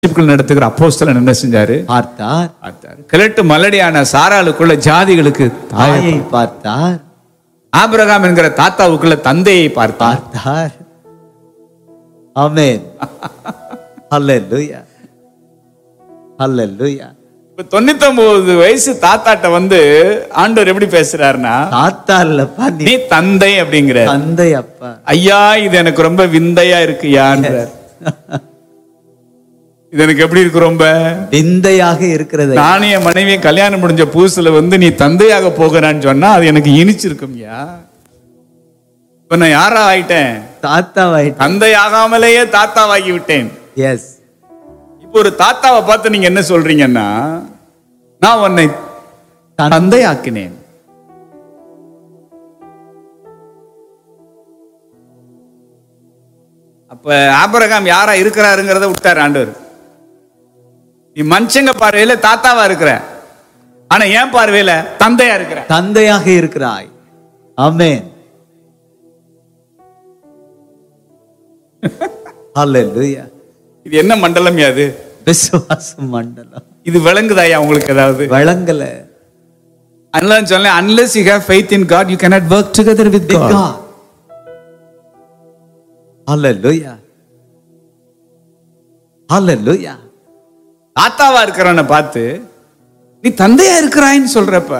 ரட்சிப்புகள் நடத்துகிற அப்போஸ்தலன் என்ன செஞ்சாரு பார்த்தார் பார்த்தாரு கிழட்டு மலடியான சாராளுக்குள்ள ஜாதிகளுக்கு தாயை தாயை பார்த்தார் ஆபிரகாம் என்கிற தாத்தாவுக்குள்ள தந்தையை பார்த்தார் பார்த்தார் ஆமென் ஹalleluya ஹalleluya இப்ப தொண்ணூத்தி ஒன்பது வயசு தாத்தாட்ட வந்து ஆண்டவர் எப்படி பேசுறாருன்னா தாத்தா இல்லப்பா நீ நீ தந்தை அப்படிங்கிற தந்தை அப்பா ஐயா இது எனக்கு ரொம்ப விந்தையா இருக்குயான்றார் இது எனக்கு எப்படி இருக்கு ரொம்ப விந்தையாக இருக்கிறது நானும் என் மனைவியை கல்யாணம் முடிஞ்ச புதுசுல வந்து நீ தந்தையாக போகிறான்னு சொன்னா அது எனக்கு இனிச்சிருக்கும்யா இப்ப நான் யாரா ஆயிட்டேன் தாத்தாவாயிட்டு தந்தையாகாமலேயே தாத்தாவாகி விட்டேன் எஸ் இப்போ ஒரு தாத்தாவை பார்த்து நீங்க என்ன சொல்றீங்கன்னா நான் உன்னை தந்தையாக்கினேன் அப்ப ஆபிரகாம் யாரா இருக்கிறாருங்கிறத விட்டார் ஆண்டவர் நீ மனுஷங்க பார்வையில தாத்தாவா இருக்கிற ஆனா ஏன் பார்வையில தந்தையா இருக்கிற தந்தையாக இருக்கிறாய் ஆமென் ஹalleluya இது என்ன மண்டலம் அது விசுவாச மண்டலம் இது விளங்குதாயா உங்களுக்கு ஏதாவது வழங்கல அதனால சொன்னேன் unless you have faith in God you cannot work together with With God God. Hallelujah. Hallelujah. தாத்தாவா இருக்கிறவனை பார்த்து நீ தந்தையா இருக்கிறாய்ன்னு சொல்றப்ப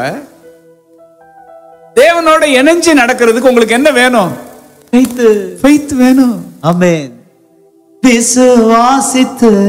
தேவனோட இணைஞ்சு நடக்கிறதுக்கு உங்களுக்கு என்ன வேணும் Faith. ஃபெய்த் வேணும் Amen. விசுவாசித்து